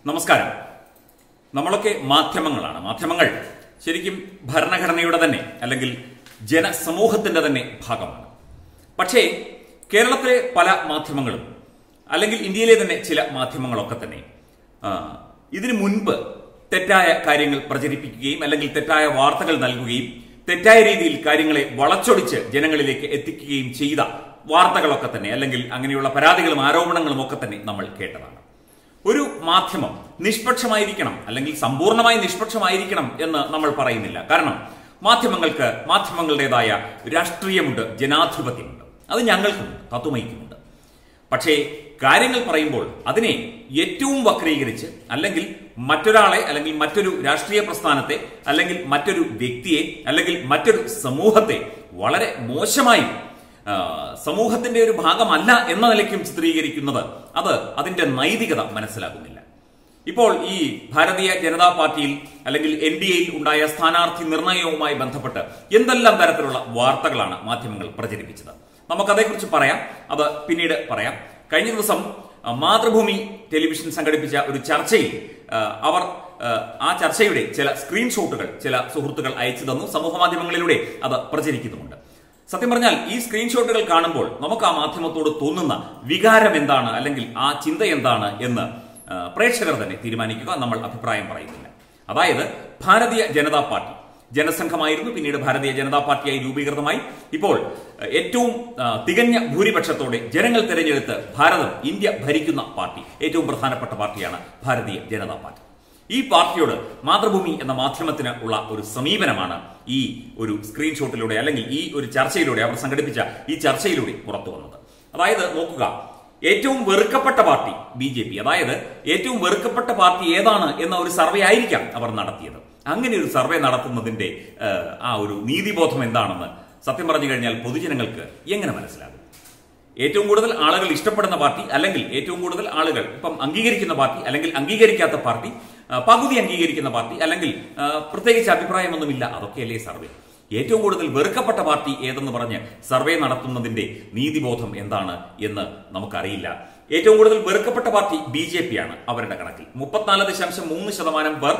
നമസ്കാരം നമ്മളൊക്കെ മാധ്യമങ്ങളാണ് മാധ്യമങ്ങൾ ശരിക്കും ഭരണഘടനയുടെ തന്നെ അല്ലെങ്കിൽ ജനസമൂഹത്തിന്റെ തന്നെ ഭാഗമാണ് പക്ഷേ കേരളത്തിലെ പല മാധ്യമങ്ങളും അല്ലെങ്കിൽ ഇന്ത്യയിലെ തന്നെ ചില മാധ്യമങ്ങളൊക്കെ തന്നെ ആ, ഇതിനു മുൻപ് തെറ്റായ കാര്യങ്ങൾ പ്രചരിപ്പിക്കുകയും അല്ലെങ്കിൽ തെറ്റായ വാർത്തകൾ നൽകുകയും തെറ്റായ രീതിയിൽ കാര്യങ്ങളെ വളച്ചൊടിച്ച് ജനങ്ങളിലേക്ക് എത്തിക്കുകയും ചെയ്ത വാർത്തകളൊക്കെ തന്നെ അല്ലെങ്കിൽ അങ്ങനെയുള്ള പരാതികളും ആരോപണങ്ങളും ഒക്കെ തന്നെ നമ്മൾ കേട്ടതാണ് ഒരു മാധ്യമം നിഷ്പക്ഷമായിരിക്കണം അല്ലെങ്കിൽ സമ്പൂർണ്ണമായി നിഷ്പക്ഷമായിരിക്കണം എന്ന് നമ്മൾ പറയുന്നില്ല കാരണം മാധ്യമങ്ങൾക്ക് മാധ്യമങ്ങളുടേതായ രാഷ്ട്രീയമുണ്ട് ജനാധിപത്യമുണ്ട് അത് ഞങ്ങൾക്കുമുണ്ട് തത്വമയിക്കുമുണ്ട് പക്ഷേ കാര്യങ്ങൾ പറയുമ്പോൾ അതിനെ ഏറ്റവും വക്രീകരിച്ച് അല്ലെങ്കിൽ മറ്റൊരാളെ അല്ലെങ്കിൽ മറ്റൊരു രാഷ്ട്രീയ പ്രസ്ഥാനത്തെ അല്ലെങ്കിൽ മറ്റൊരു വ്യക്തിയെ അല്ലെങ്കിൽ മറ്റൊരു സമൂഹത്തെ വളരെ മോശമായി ആ, സമൂഹത്തിന്റെ ഒരു ഭാഗമല്ല എന്ന നിലയ്ക്കും ചിത്രീകരിക്കുന്നത് അത് അതിന്റെ നൈതികത മനസ്സിലാകുന്നില്ല ഇപ്പോൾ ഈ ഭാരതീയ ജനതാ പാർട്ടിയിൽ അല്ലെങ്കിൽ എൻ ഡി എയിൽ ഉണ്ടായ സ്ഥാനാർത്ഥി നിർണയവുമായി ബന്ധപ്പെട്ട് എന്തെല്ലാം തരത്തിലുള്ള വാർത്തകളാണ് മാധ്യമങ്ങൾ പ്രചരിപ്പിച്ചത് നമുക്കതേക്കുറിച്ച് പറയാം അത് പിന്നീട് പറയാം കഴിഞ്ഞ ദിവസം ആ, മാതൃഭൂമി ടെലിവിഷൻ സംഘടിപ്പിച്ച ഒരു ചർച്ചയിൽ ആ, അവർ ആ, ആ ചർച്ചയുടെ ചില സ്ക്രീൻഷോട്ടുകൾ ചില സുഹൃത്തുക്കൾ അയച്ചു തന്നു സമൂഹ മാധ്യമങ്ങളിലൂടെ അത് പ്രചരിക്കുന്നുമുണ്ട് സത്യം പറഞ്ഞാൽ ഈ സ്ക്രീൻഷോട്ടുകൾ കാണുമ്പോൾ നമുക്ക് ആ മാധ്യമത്തോട് തോന്നുന്ന വികാരം എന്താണ് അല്ലെങ്കിൽ ആ ചിന്ത എന്താണ് എന്ന് ആ, പ്രേക്ഷകർ തന്നെ തീരുമാനിക്കുക നമ്മൾ അഭിപ്രായം പറയുന്നില്ല അതായത് ഭാരതീയ ജനതാ പാർട്ടി ജനസംഘമായിരുന്നു പിന്നീട് ഭാരതീയ ജനതാ പാർട്ടിയായി രൂപീകൃതമായി ഇപ്പോൾ ആ, ഏറ്റവും ആ, തികഞ്ഞ ഭൂരിപക്ഷത്തോടെ ജനങ്ങൾ തിരഞ്ഞെടുത്ത് ഭാരതം ഇന്ത്യ ഭരിക്കുന്ന പാർട്ടി ഏറ്റവും പ്രധാനപ്പെട്ട പാർട്ടിയാണ് ഭാരതീയ ജനതാ പാർട്ടി ഈ പാർട്ടിയോട് മാതൃഭൂമി എന്ന മാധ്യമത്തിന് ഉള്ള ഒരു സമീപനമാണ് ഈ ഒരു സ്ക്രീൻഷോട്ടിലൂടെ അല്ലെങ്കിൽ ഈ ഒരു ചർച്ചയിലൂടെ അവർ സംഘടിപ്പിച്ച ഈ ചർച്ചയിലൂടെ പുറത്തു വന്നത് അതായത് നോക്കുക ഏറ്റവും വെറുക്കപ്പെട്ട പാർട്ടി ബി ജെ പി അതായത് ഏറ്റവും വെറുക്കപ്പെട്ട പാർട്ടി ഏതാണ് എന്ന ഒരു സർവേ ആയിരിക്കാം അവർ നടത്തിയത് അങ്ങനെ ഒരു സർവേ നടത്തുന്നതിന്റെ ഏഹ്, ആ ഒരു നീതിബോധം എന്താണെന്ന് സത്യം പറഞ്ഞു കഴിഞ്ഞാൽ പൊതുജനങ്ങൾക്ക് എങ്ങനെ മനസ്സിലാകും ഏറ്റവും കൂടുതൽ ആളുകൾ ഇഷ്ടപ്പെടുന്ന പാർട്ടി അല്ലെങ്കിൽ ഏറ്റവും കൂടുതൽ ആളുകൾ ഇപ്പം അംഗീകരിക്കുന്ന പാർട്ടി അല്ലെങ്കിൽ അംഗീകരിക്കാത്ത പാർട്ടി ആ, പകുതി അംഗീകരിക്കുന്ന പാർട്ടി അല്ലെങ്കിൽ ആ, പ്രത്യേകിച്ച് അഭിപ്രായമൊന്നുമില്ല അതൊക്കെയല്ലേ സർവേ ഏറ്റവും കൂടുതൽ വെറുക്കപ്പെട്ട പാർട്ടി ഏതെന്ന് പറഞ്ഞ് സർവേ നടത്തുന്നതിന്റെ നീതിബോധം എന്താണ് എന്ന് നമുക്കറിയില്ല ഏറ്റവും കൂടുതൽ വെറുക്കപ്പെട്ട പാർട്ടി ബി ജെ പി ആണ് അവരുടെ കണക്കിൽ മുപ്പത്തിനാല് ദശാംശം മൂന്ന് ശതമാനം പേർ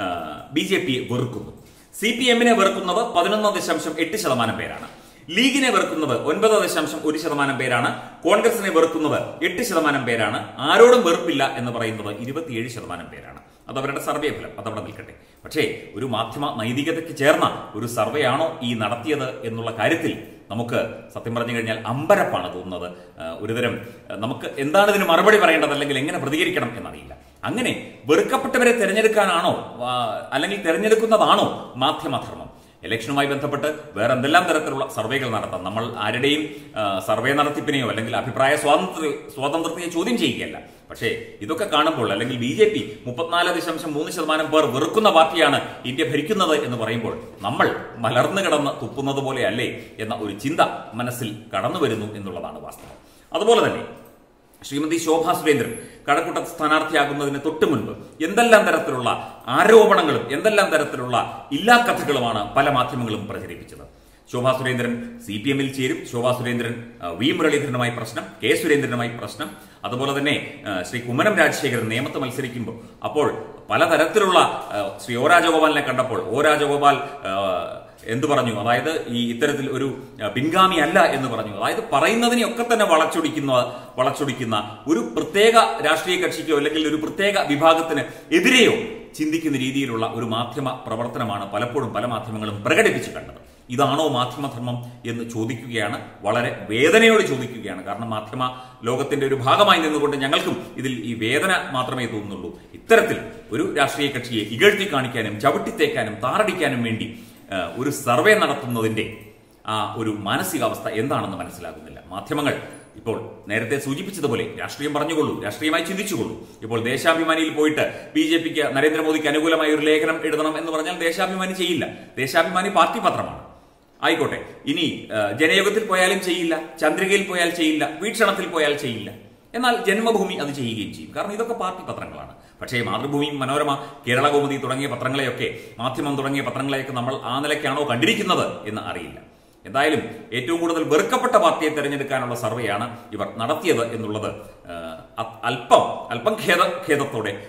ബി ജെ പിയെ വെറുക്കുന്നു സി പി എമ്മിനെ വെറുക്കുന്നത് പതിനൊന്ന് ദശാംശം എട്ട് ശതമാനം പേരാണ് ലീഗിനെ വെറുക്കുന്നത് ഒൻപത് ദശാംശം ഒരു ശതമാനം പേരാണ് കോൺഗ്രസിനെ വെറുക്കുന്നത് എട്ട് ശതമാനം പേരാണ് ആരോടും വെറുപ്പില്ല എന്ന് പറയുന്നത് ഇരുപത്തിയേഴ് ശതമാനം പേരാണ് അത് അവരുടെ സർവേ ഫലം അതവിടെ നിൽക്കട്ടെ പക്ഷേ ഒരു മാധ്യമ നൈതികതയ്ക്ക് ചേർന്ന ഒരു സർവേ ആണോ ഈ നടത്തിയത് എന്നുള്ള കാര്യത്തിൽ നമുക്ക് സത്യം പറഞ്ഞു കഴിഞ്ഞാൽ അമ്പരപ്പാണ് തോന്നുന്നത് ആ, ഒരുതരം ആ, നമുക്ക് എന്താണ് ഇതിന് മറുപടി പറയേണ്ടത് അല്ലെങ്കിൽ എങ്ങനെ പ്രതികരിക്കണം എന്നറിയില്ല അങ്ങനെ വെറുക്കപ്പെട്ടവരെ തിരഞ്ഞെടുക്കാനാണോ ആ, അല്ലെങ്കിൽ തിരഞ്ഞെടുക്കുന്നതാണോ മാധ്യമധർമ്മം ഇലക്ഷനുമായി ബന്ധപ്പെട്ട് വേറെ എന്തെല്ലാം തരത്തിലുള്ള സർവേകൾ നടത്താം നമ്മൾ ആരുടെയും ആ, സർവേ നടത്തിപ്പിനെയോ അല്ലെങ്കിൽ അഭിപ്രായ സ്വാതന്ത്ര്യ സ്വാതന്ത്ര്യത്തെ ചോദ്യം ചെയ്യുകയല്ല പക്ഷേ ഇതൊക്കെ കാണുമ്പോൾ അല്ലെങ്കിൽ ബി ജെ പി മുപ്പത്തിനാല് ദശാംശം മൂന്ന് ശതമാനം പേർ വെറുക്കുന്ന പാർട്ടിയാണ് ഇന്ത്യ ഭരിക്കുന്നത് എന്ന് പറയുമ്പോൾ നമ്മൾ മലർന്നു കിടന്ന് തുപ്പുന്നത് പോലെയല്ലേ എന്ന ഒരു ചിന്ത മനസ്സിൽ കടന്നു വരുന്നു എന്നുള്ളതാണ് വാസ്തവം അതുപോലെ തന്നെ ശ്രീമതി ശോഭാ സുരേന്ദ്രൻ കഴക്കൂട്ട സ്ഥാനാർത്ഥിയാകുന്നതിന് തൊട്ട് മുൻപ് എന്തെല്ലാം തരത്തിലുള്ള ആരോപണങ്ങളും എന്തെല്ലാം തരത്തിലുള്ള ഇല്ലാക്കഥകളുമാണ് പല മാധ്യമങ്ങളും പ്രചരിപ്പിച്ചത് ശോഭാ സുരേന്ദ്രൻ സി പി എമ്മിൽ ചേരും ശോഭാ സുരേന്ദ്രൻ ആ, വി മുരളീധരനുമായി പ്രശ്നം കെ സുരേന്ദ്രനുമായി പ്രശ്നം അതുപോലെ തന്നെ ആ, ശ്രീ കുമ്മനം രാജശേഖരൻ നിയമത്ത് മത്സരിക്കുമ്പോൾ അപ്പോൾ പലതരത്തിലുള്ള ആ, ശ്രീ ഒ രാജഗോപാലിനെ കണ്ടപ്പോൾ ഒ രാജഗോപാൽ ആ, എന്തു പറഞ്ഞു അതായത് ഈ ഇത്തരത്തിൽ ഒരു ആ, പിൻഗാമി അല്ല എന്ന് പറഞ്ഞു അതായത് പറയുന്നതിനെയൊക്കെ തന്നെ വളച്ചൊടിക്കുന്ന വളച്ചൊടിക്കുന്ന ഒരു പ്രത്യേക രാഷ്ട്രീയ കക്ഷിക്കോ അല്ലെങ്കിൽ ഒരു പ്രത്യേക വിഭാഗത്തിന് എതിരെയോ ചിന്തിക്കുന്ന രീതിയിലുള്ള ഒരു മാധ്യമ പ്രവർത്തനമാണ് പലപ്പോഴും പല മാധ്യമങ്ങളും പ്രകടിപ്പിച്ചു കണ്ടത് ഇതാണോ മാധ്യമധർമ്മം എന്ന് ചോദിക്കുകയാണ് വളരെ വേദനയോട് ചോദിക്കുകയാണ് കാരണം മാധ്യമ ലോകത്തിന്റെ ഒരു ഭാഗമായി നിന്നുകൊണ്ട് ഞങ്ങൾക്കും ഇതിൽ ഈ വേദന മാത്രമേ തോന്നുന്നുള്ളൂ ഇത്തരത്തിൽ ഒരു രാഷ്ട്രീയ കക്ഷിയെ ഇകഴ്ത്തി കാണിക്കാനും ചവിട്ടിത്തേക്കാനും താറടിക്കാനും വേണ്ടി ആ, ഒരു സർവേ നടത്തുന്നതിന്റെ ആ ഒരു മാനസികാവസ്ഥ എന്താണെന്ന് മനസ്സിലാകുന്നില്ല മാധ്യമങ്ങൾ ഇപ്പോൾ നേരത്തെ സൂചിപ്പിച്ചതുപോലെ രാഷ്ട്രീയം പറഞ്ഞുകൊള്ളൂ രാഷ്ട്രീയമായി ചിന്തിച്ചുകൊള്ളൂ ഇപ്പോൾ ദേശാഭിമാനിയിൽ പോയിട്ട് ബി ജെ പിക്ക് നരേന്ദ്രമോദിക്ക് അനുകൂലമായ ഒരു ലേഖനം എഴുതണം എന്ന് പറഞ്ഞാൽ ദേശാഭിമാനി ചെയ്യില്ല ദേശാഭിമാനി പാർട്ടി പത്രമാണ് ആയിക്കോട്ടെ ഇനി ആ, ജനയുഗത്തിൽ പോയാലും ചെയ്യില്ല ചന്ദ്രികയിൽ പോയാൽ ചെയ്യില്ല വീക്ഷണത്തിൽ പോയാൽ ചെയ്യില്ല എന്നാൽ ജന്മഭൂമി അത് ചെയ്യുകയും ചെയ്യും കാരണം ഇതൊക്കെ പാർട്ടി പത്രങ്ങളാണ് പക്ഷേ മാതൃഭൂമി മനോരമ കേരള കൗമുദി തുടങ്ങിയ പത്രങ്ങളെയൊക്കെ മാധ്യമം തുടങ്ങിയ പത്രങ്ങളെയൊക്കെ നമ്മൾ ആ നിലയ്ക്കാണോ കണ്ടിരിക്കുന്നത് എന്ന് അറിയില്ല എന്തായാലും ഏറ്റവും കൂടുതൽ വെറുക്കപ്പെട്ട പാർട്ടിയെ തെരഞ്ഞെടുക്കാനുള്ള സർവേയാണ് ഇവർ നടത്തിയത് എന്നുള്ളത് ആ, അ- അല്പം അല്പം ഖേദ ഖേദത്തോടെ ആ,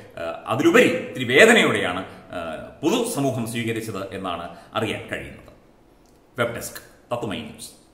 അതിലുപരി ഇത്തിരി വേദനയോടെയാണ് ആ, പൊതുസമൂഹം സ്വീകരിച്ചത് എന്നാണ് അറിയാൻ കഴിയുന്നത് വെബ് ഡെസ്ക് തത്തുമൈ ന്യൂസ്